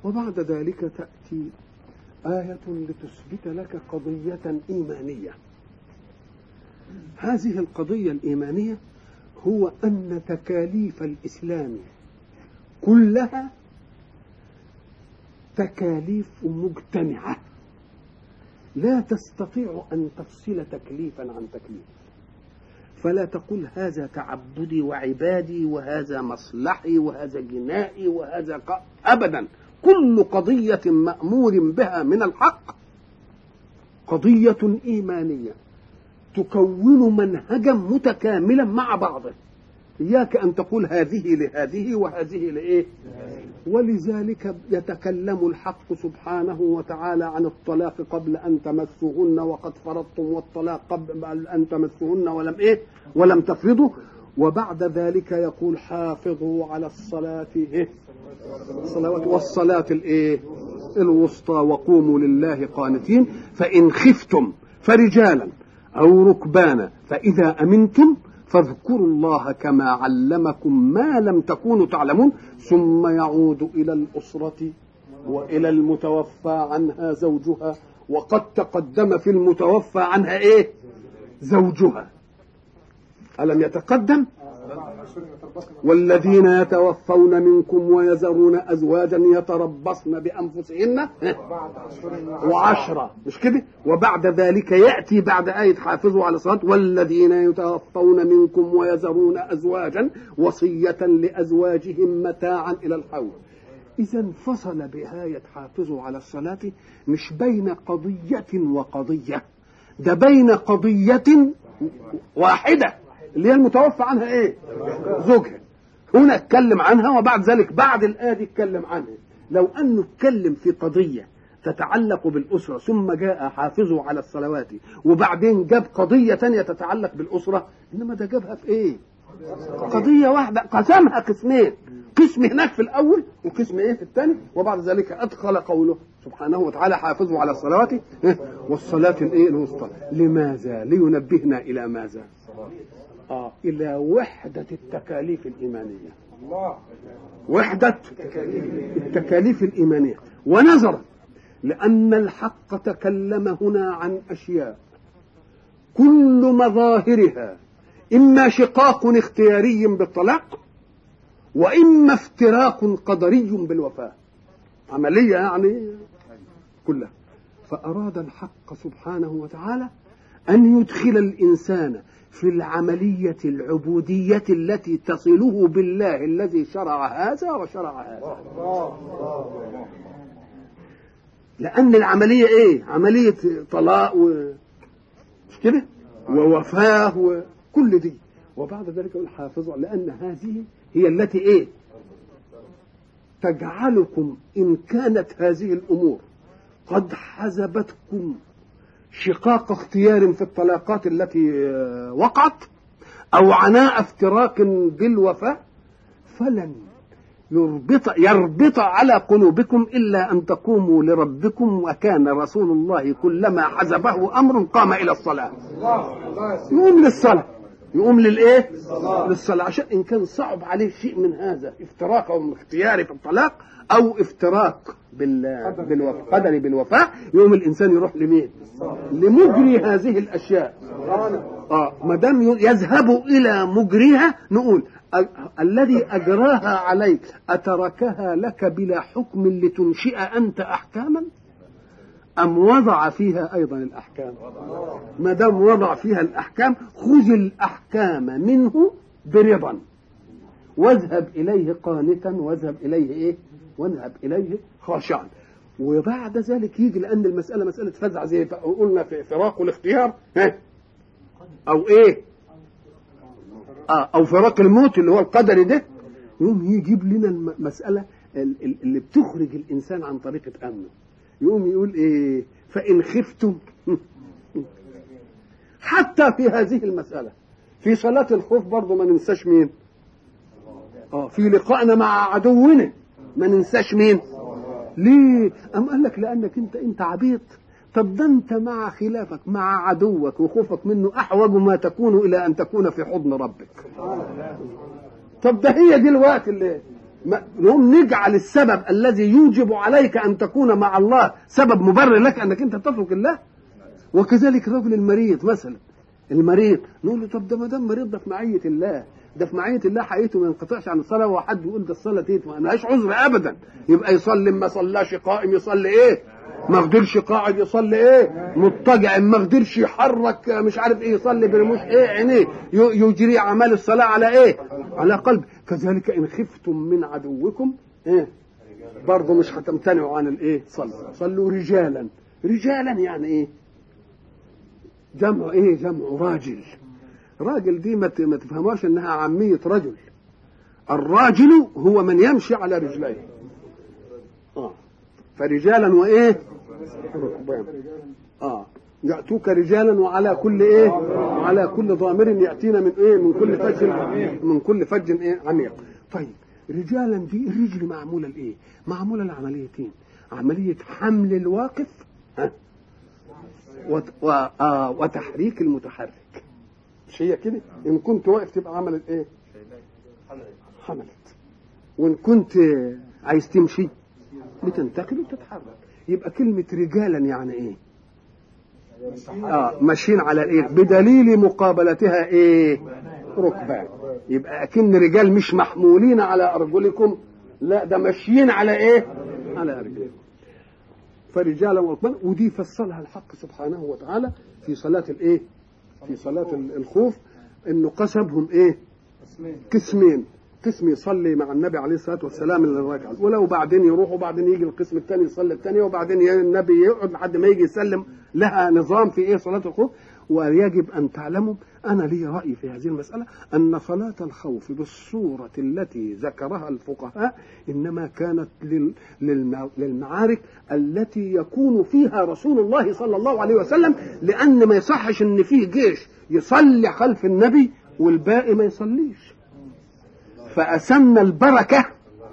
وبعد ذلك تأتي آية لتثبت لك قضية إيمانية هذه القضية الإيمانية هو أن تكاليف الإسلام كلها تكاليف مجتمعة لا تستطيع أن تفصل تكليفا عن تكليف فلا تقول هذا تعبدي وعبادي وهذا مصلحي وهذا جنائي وهذا ق... أبدا كل قضية مأمور بها من الحق قضية إيمانية تكون منهجا متكاملا مع بعضه إياك أن تقول هذه لهذه وهذه لإيه ولذلك يتكلم الحق سبحانه وتعالى عن الطلاق قبل أن تمسوهن وقد فرضتم والطلاق قبل أن تمسوهن ولم إيه ولم تفرضوا وبعد ذلك يقول حافظوا على الصلاة إيه الصلوات والصلاة الإيه الوسطى وقوموا لله قانتين فإن خفتم فرجالا أو ركبانا فإذا أمنتم فاذكروا الله كما علمكم ما لم تكونوا تعلمون ثم يعود إلى الأسرة وإلى المتوفى عنها زوجها وقد تقدم في المتوفى عنها إيه زوجها ألم يتقدم والذين يتوفون منكم ويذرون أزواجا يتربصن بأنفسهن وعشرة مش كده وبعد ذلك يأتي بعد آية حافظوا على الصلاة والذين يتوفون منكم ويذرون أزواجا وصية لأزواجهم متاعا إلى الحول إذا فصل بآية حافظوا على الصلاة مش بين قضية وقضية ده بين قضية واحدة اللي هي المتوفى عنها ايه زوجها هنا اتكلم عنها وبعد ذلك بعد الآية دي اتكلم عنها لو أنه اتكلم في قضية تتعلق بالأسرة ثم جاء حافظوا على الصلوات وبعدين جاب قضية تانية تتعلق بالأسرة إنما ده جابها في إيه قضية واحدة قسمها قسمين قسم هناك في الأول وقسم إيه في الثاني وبعد ذلك أدخل قوله سبحانه وتعالى حافظوا على الصلوات والصلاة الإيه الوسطى لماذا لينبهنا إلى ماذا آه إلى وحدة التكاليف الإيمانية الله وحدة التكاليف الإيمانية ونظرا لأن الحق تكلم هنا عن أشياء كل مظاهرها إما شقاق اختياري بالطلاق وإما افتراق قدري بالوفاة عملية يعني كلها فأراد الحق سبحانه وتعالى أن يدخل الإنسان في العملية العبودية التي تصله بالله الذي شرع هذا وشرع هذا لأن العملية إيه؟ عملية طلاق و مش كده؟ ووفاة وكل دي وبعد ذلك يقول حافظوا لأن هذه هي التي إيه؟ تجعلكم إن كانت هذه الأمور قد حزبتكم شقاق اختيار في الطلاقات التي وقعت او عناء افتراق بالوفاة فلن يربط يربط على قلوبكم الا ان تقوموا لربكم وكان رسول الله كلما حزبه امر قام الى الصلاه يقوم للصلاه يقوم للايه للصلاه عشان ان كان صعب عليه شيء من هذا افتراق او اختياري في الطلاق او افتراق بال بالوفاة قدري بالوفاة يقوم الانسان يروح لمين لمجري هذه الاشياء اه ما دام يذهب الى مجريها نقول ال- الذي اجراها عليك اتركها لك بلا حكم لتنشئ انت احكاما ام وضع فيها ايضا الاحكام ما دام وضع فيها الاحكام خذ الاحكام منه برضا واذهب اليه قانتا واذهب اليه ايه واذهب اليه خاشعا وبعد ذلك يجي لان المساله مساله فزع زي ما قلنا في فراق الاختيار ها او ايه آه او فراق الموت اللي هو القدري ده يقوم يجيب لنا المساله ال- ال- اللي بتخرج الانسان عن طريقه امنه يقوم يقول ايه فان خفتم حتى في هذه المساله في صلاه الخوف برضه ما ننساش مين اه في لقائنا مع عدونا ما ننساش مين ليه أم قال لك لأنك أنت أنت عبيط طب ده أنت مع خلافك مع عدوك وخوفك منه أحوج ما تكون إلى أن تكون في حضن ربك طب ده هي دي الوقت اللي ما- نقوم نجعل السبب الذي يوجب عليك ان تكون مع الله سبب مبرر لك انك انت تترك الله وكذلك الرجل المريض مثلا المريض نقول له طب ده ما دام مريض ده في معيه الله ده في معيه الله حقيقته ما ينقطعش عن الصلاه وحد يقول ده الصلاه دي ما لهاش عذر ابدا يبقى يصلي ما صلاش قائم يصلي ايه ما قدرش قاعد يصلي ايه مضطجع ما قدرش يحرك مش عارف ايه يصلي برموش ايه عينيه ي- يجري اعمال الصلاه على ايه على قلب كذلك ان خفتم من عدوكم ايه برضه مش هتمتنعوا عن الايه صلوا صلوا رجالا رجالا يعني ايه جمع ايه جمع راجل راجل دي ما ت- ما تفهموش انها عاميه رجل الراجل هو من يمشي على رجليه اه فرجالا وايه ركبان اه يأتوك رجالا وعلى كل ايه وعلى كل ضامر يأتينا من ايه من كل فج من كل فج ايه عميق طيب رجالا دي الرجل معمولة لايه معمولة لعمليتين عملية حمل الواقف ها وت... و... آه وتحريك المتحرك مش هي كده ان كنت واقف تبقى عملت ايه حملت وان كنت عايز تمشي بتنتقل وتتحرك يبقى كلمة رجالا يعني ايه اه ماشيين على الايه بدليل مقابلتها ايه ركبان يبقى اكن رجال مش محمولين على ارجلكم لا ده ماشيين على ايه على رجلكم فرجالا وركبان ودي فصلها الحق سبحانه وتعالى في صلاة الايه في صلاة الخوف انه قسمهم ايه قسمين قسم يصلي مع النبي عليه الصلاه والسلام اللي الركعه الاولى وبعدين يروح وبعدين يجي القسم الثاني يصلي الثانيه وبعدين ي- النبي يقعد لحد ما يجي يسلم لها نظام في ايه صلاه الخوف ويجب ان تعلموا انا لي راي في هذه المساله ان صلاه الخوف بالصوره التي ذكرها الفقهاء انما كانت لل- للم- للمعارك التي يكون فيها رسول الله صلى الله عليه وسلم لان ما يصحش ان فيه جيش يصلي خلف النبي والباقي ما يصليش فأسمى البركة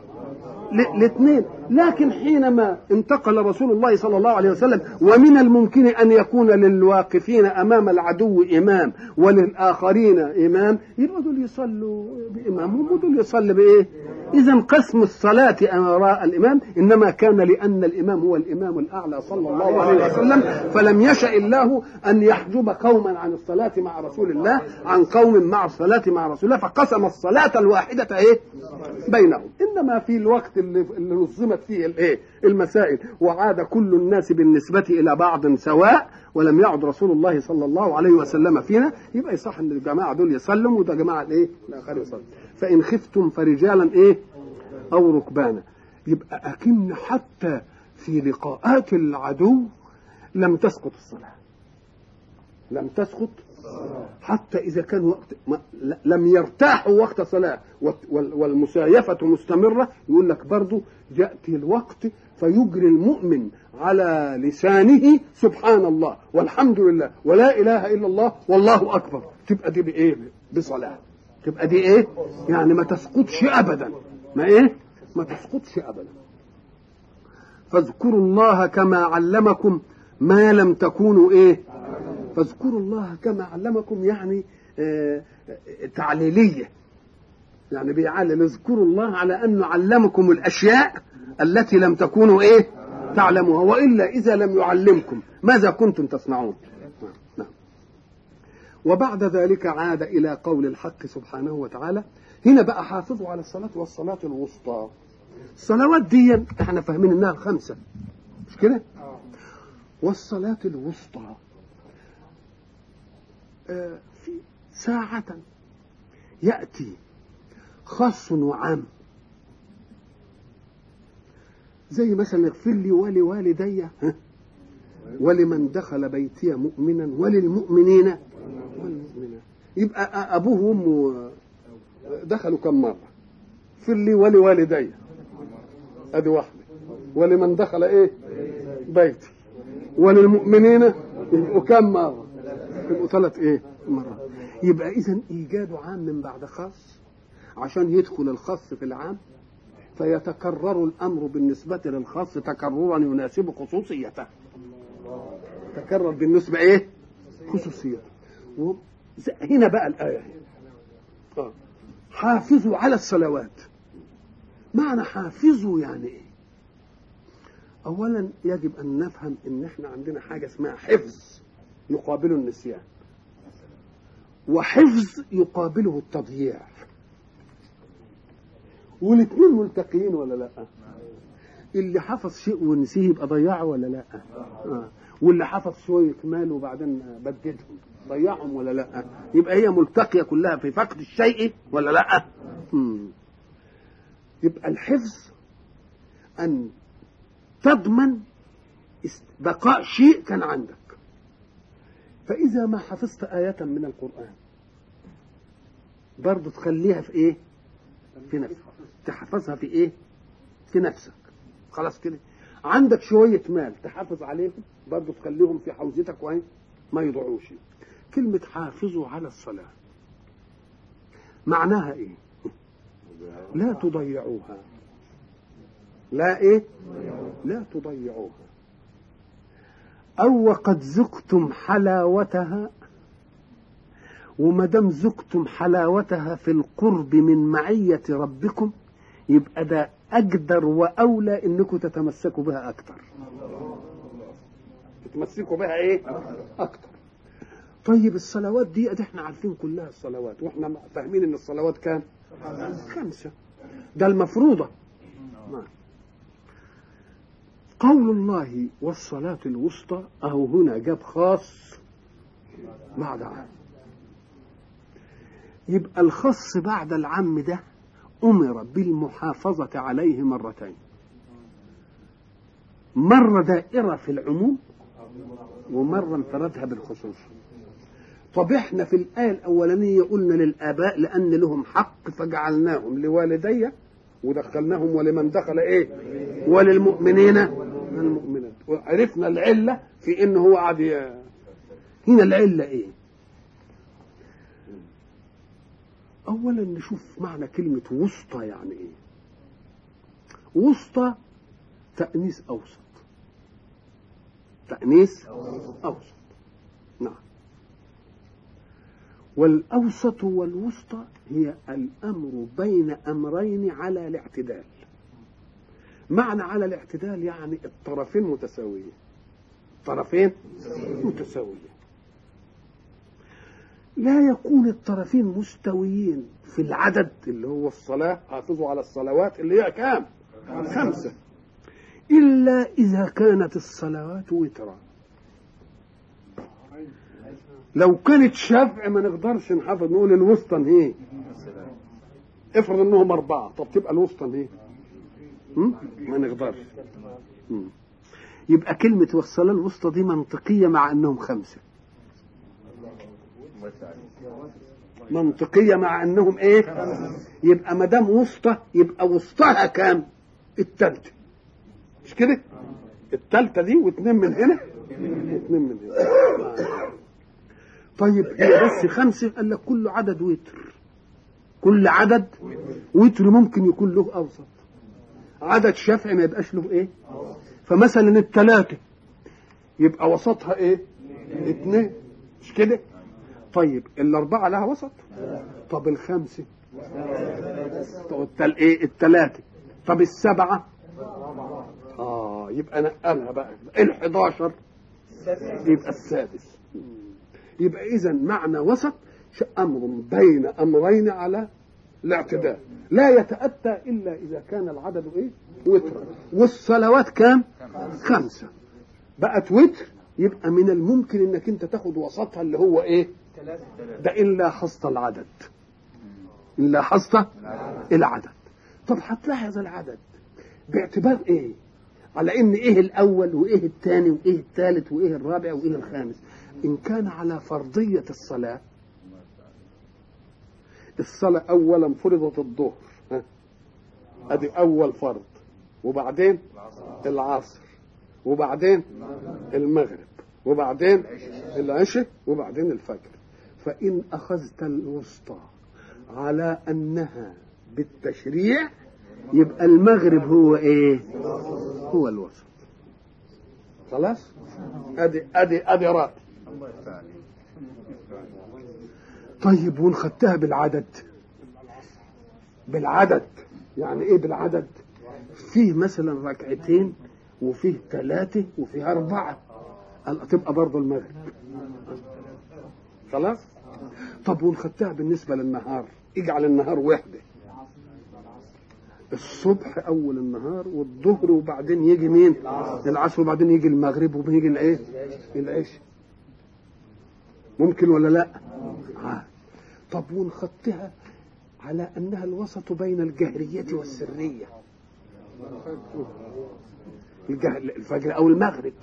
الاثنين لكن حينما انتقل رسول الله صلى الله عليه وسلم ومن الممكن أن يكون للواقفين أمام العدو إمام وللآخرين إمام يبقى دول يصلوا بإمامهم ودول يصلي بإيه إذا قسم الصلاة وراء الإمام إنما كان لأن الإمام هو الإمام الأعلى صلى الله عليه وسلم فلم يشأ الله أن يحجب قوما عن الصلاة مع رسول الله عن قوم مع الصلاة مع رسول الله فقسم الصلاة الواحدة إيه بينهم إنما في الوقت اللي, اللي نظمت فيه الإيه المسائل وعاد كل الناس بالنسبة إلى بعض سواء ولم يعد رسول الله صلى الله عليه وسلم فينا يبقى يصح ان الجماعه دول يسلموا وده جماعه الايه؟ الاخر يصلي فان خفتم فرجالا ايه؟ او ركبانا يبقى اكن حتى في لقاءات العدو لم تسقط الصلاه لم تسقط حتى اذا كان وقت ما لم يرتاحوا وقت صلاه وال- والمسايفه مستمره يقول لك برضو ياتي الوقت فيجري المؤمن على لسانه سبحان الله والحمد لله ولا اله الا الله والله اكبر تبقى دي بايه بصلاه تبقى دي ايه يعني ما تسقطش ابدا ما ايه ما تسقطش ابدا فاذكروا الله كما علمكم ما لم تكونوا ايه فاذكروا الله كما علمكم يعني آه آه، تعليليه يعني بيعلل اذكروا الله على انه علمكم الاشياء التي لم تكونوا ايه تعلموها والا اذا لم يعلمكم ماذا كنتم تصنعون نعم، نعم. وبعد ذلك عاد الى قول الحق سبحانه وتعالى هنا بقى حافظوا على الصلاه والصلاه الوسطى الصلوات دي احنا فاهمين انها خمسه مش كده والصلاه الوسطى آه، في ساعة يأتي خاص وعام زي مثلا اغفر لي ولوالدي ها؟ ولمن دخل بيتي مؤمنا وللمؤمنين والمؤمنات يبقى أ- ابوه وامه دخلوا كم مره اغفر لي ولوالدي ادي واحده ولمن دخل ايه بيتي وللمؤمنين يبقوا كم مره يبقوا ثلاث ايه مرات يبقى اذا ايجاد عام من بعد خاص عشان يدخل الخاص في العام فيتكرر الامر بالنسبه للخاص تكررا يناسب خصوصيته تكرر بالنسبه ايه خصوصيته و- ز- هنا بقى الايه آه. حافظوا على الصلوات معنى حافظوا يعني ايه اولا يجب ان نفهم ان احنا عندنا حاجه اسمها حفظ يقابله النسيان وحفظ يقابله التضييع والاثنين ملتقيين ولا لا اللي حفظ شيء ونسيه يبقى ضيعه ولا لا آه. واللي حفظ شويه مال وبعدين بددهم ضيعهم ولا لا يبقى هي ملتقيه كلها في فقد الشيء ولا لا مم. يبقى الحفظ ان تضمن بقاء شيء كان عندك فإذا ما حفظت آية من القرآن برضه تخليها في إيه؟ في نفسك تحفظها في إيه؟ في نفسك خلاص كده عندك شوية مال تحافظ عليهم برضه تخليهم في حوزتك وإيه؟ ما يضيعوش كلمة حافظوا على الصلاة معناها إيه؟ لا تضيعوها لا إيه؟ لا تضيعوها أو وقد ذقتم حلاوتها وما دام ذقتم حلاوتها في القرب من معية ربكم يبقى ده أقدر وأولى إنكم تتمسكوا بها أكتر تتمسكوا بها إيه؟ أكتر طيب الصلوات دي ادي احنا عارفين كلها الصلوات واحنا فاهمين ان الصلوات كام؟ خمسة ده المفروضة ما. قول الله والصلاة الوسطى أهو هنا جاب خاص بعد عام يبقى الخاص بعد العام ده أمر بالمحافظة عليه مرتين مرة دائرة في العموم ومرة انفردها بالخصوص طب احنا في الآية الأولانية قلنا للآباء لأن لهم حق فجعلناهم لوالدي ودخلناهم ولمن دخل ايه وللمؤمنين المؤمنات وعرفنا العلة في ان هو قعد هنا العلة ايه اولا نشوف معنى كلمة وسطى يعني ايه وسطى تأنيس اوسط تأنيس اوسط نعم والأوسط والوسطى هي الأمر بين أمرين على الاعتدال معنى على الاعتدال يعني الطرفين متساويين طرفين متساويين لا يكون الطرفين مستويين في العدد اللي هو الصلاة حافظوا على الصلوات اللي هي كام خمسة إلا إذا كانت الصلوات وترا لو كانت شفع ما نقدرش نحافظ نقول الوسطى ايه افرض انهم اربعه طب تبقى الوسطى ايه ما نقدرش مم. يبقى كلمة والصلاة الوسطى دي منطقية مع انهم خمسة منطقية مع انهم ايه يبقى ما دام وسطى يبقى وسطها كام التالتة مش كده التالتة دي واثنين من هنا واثنين من هنا طيب هي بس خمسة قال لك كل عدد وتر كل عدد وتر ممكن يكون له أوسط عدد شفع ما يبقاش له إيه فمثلا الثلاثة يبقى وسطها إيه اثنين مش كده طيب الأربعة لها وسط طب الخمسة طب التل إيه الثلاثة طب السبعة آه يبقى نقلها بقى ال11 يبقى السادس يبقى اذا معنى وسط امر بين امرين على الاعتدال لا يتاتى الا اذا كان العدد ايه وترا والصلوات كام خمسه بقت وتر يبقى من الممكن انك انت تاخد وسطها اللي هو ايه ده ان لاحظت العدد ان لاحظت العدد طب هتلاحظ العدد باعتبار ايه على ان ايه الاول وايه الثاني وايه الثالث وايه الرابع وايه الخامس إن كان على فرضية الصلاة الصلاة أولا فرضت الظهر أدي أول فرض وبعدين العصر وبعدين المغرب وبعدين العشاء وبعدين الفجر فإن أخذت الوسطى على أنها بالتشريع يبقى المغرب هو إيه؟ هو الوسط خلاص؟ أدي أدي أدي رأي طيب وان خدتها بالعدد بالعدد يعني ايه بالعدد فيه مثلا ركعتين وفيه ثلاثة وفيه أربعة قال تبقى برضه المغرب خلاص طب ونخدتها بالنسبة للنهار اجعل النهار وحدة الصبح أول النهار والظهر وبعدين يجي مين العصر وبعدين يجي المغرب وبيجي الايه العشاء ممكن ولا لا آه. طب ونخدتها على أنها الوسط بين الجهرية والسرية الجه... الفجر أو المغرب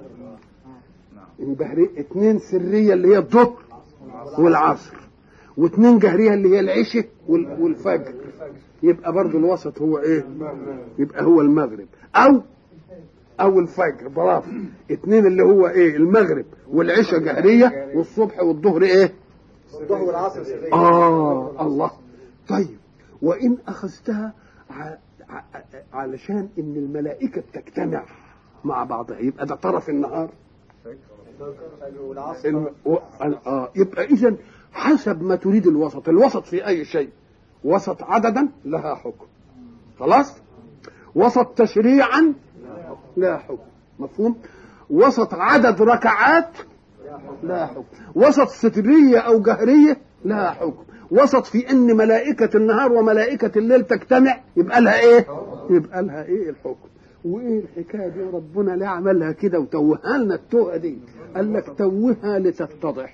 البهري اثنين سرية اللي هي الظهر والعصر واثنين جهرية اللي هي العشاء وال... والفجر يبقى برضو الوسط هو ايه يبقى هو المغرب او او الفجر برافو اثنين اللي هو ايه المغرب والعشاء جهرية والصبح والظهر ايه الظهر والعصر سرية آه الله طيب وإن أخذتها ع... ع... علشان إن الملائكة بتجتمع مع بعضها يبقى ده طرف النهار الفجر والعصر الم... و... ال- آه يبقى إذا حسب ما تريد الوسط الوسط في أي شيء وسط عددا لها حكم خلاص وسط تشريعا لا حكم مفهوم وسط عدد ركعات لا حكم وسط سترية أو جهرية لها حكم وسط في ان ملائكة النهار وملائكة الليل تجتمع يبقى لها ايه يبقى لها ايه الحكم وايه الحكايه دي ربنا ليه عملها كده وتوهها لنا التوهه دي قال لك توهها لتتضح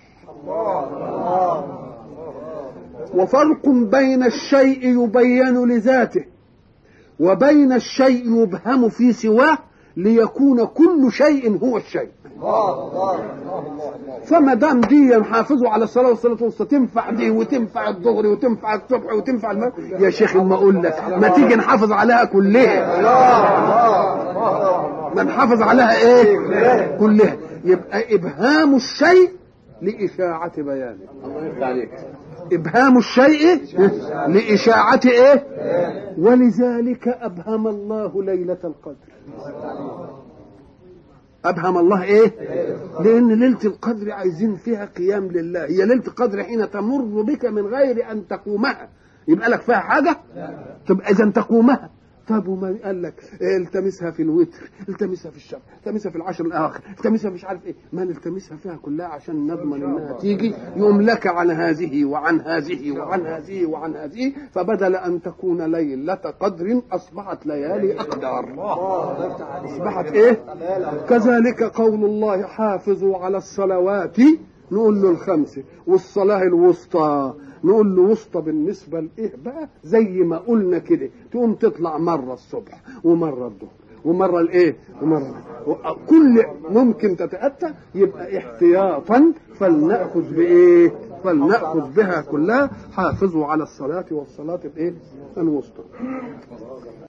وفرق بين الشيء يبين لذاته وبين الشيء يبهم في سواه ليكون كل شيء هو الشيء الله الله الله الله الله فما دام دي حافظوا على الصلاه والصلاه والوسطى تنفع دي وتنفع الظهر وتنفع الصبح وتنفع المغرب يا شيخ ما اقول لك ما تيجي نحافظ عليها كلها ما نحافظ عليها ايه كلها يبقى ابهام الشيء لاشاعه بيانه الله يفتح عليك ابهام الشيء لاشاعه ايه ولذلك ابهم الله ليله القدر ابهم الله ايه لان ليله القدر عايزين فيها قيام لله هي ليله القدر حين تمر بك من غير ان تقومها يبقى لك فيها حاجه تبقى اذا تقومها طب وما قال لك إيه التمسها في الوتر التمسها في الشهر التمسها في العشر الاخر التمسها مش عارف ايه ما نلتمسها فيها كلها عشان نضمن انها تيجي يوم لك عن هذه وعن هذه وعن هذه وعن هذه فبدل ان تكون ليله قدر اصبحت ليالي اقدار الله يفتح عليك اصبحت ايه كذلك قول الله حافظوا على الصلوات نقول له الخمسه والصلاه الوسطى نقول له وسطى بالنسبه لايه بقى زي ما قلنا كده تقوم تطلع مره الصبح ومره الظهر ومره الايه ومره كل ممكن تتاتى يبقى احتياطا فلناخذ بايه فلناخذ بها كلها حافظوا على الصلاه والصلاه الايه الوسطى